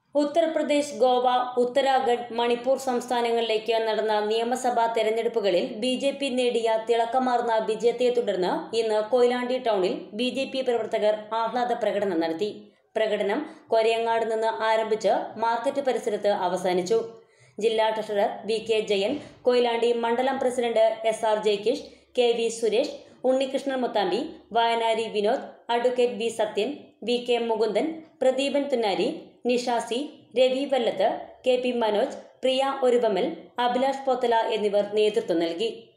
ഉത്തർപ്രദേശ് ഗോവ ഉത്തരാഖണ്ഡ് മണിപ്പൂർ സംസ്ഥാനങ്ങളിലേക്ക് നടന്ന നിയമസഭാ തെരഞ്ഞെടുപ്പുകളിൽ ബി ജെ പി നേടിയ തിളക്കമാർന്ന വിജയത്തെ തുടർന്ന് ഇന്ന് കൊയിലാണ്ടി ടൗണിൽ ബി ജെ പി പ്രവർത്തകർ ആഹ്ലാദ പ്രകടനം നടത്തി പ്രകടനം കൊരയങ്ങാട് നിന്ന് ആരംഭിച്ച് മാർക്കറ്റ് പരിസരത്ത് അവസാനിച്ചു ജില്ലാ treasurer V K Jayan Koyilandy മണ്ഡലം president S R Jayakish K V Suresh Unnikrishnan Muthambi Vayanari Vinod advocate V Sathyan V K Mukundan Pradeepan Thunnari നിഷാസി രവി വല്ലത്ത് കെ പി മനോജ് പ്രിയ ഒരുവമൽ അഭിലാഷ് പോത്തല എന്നിവർ നേതൃത്വം നൽകി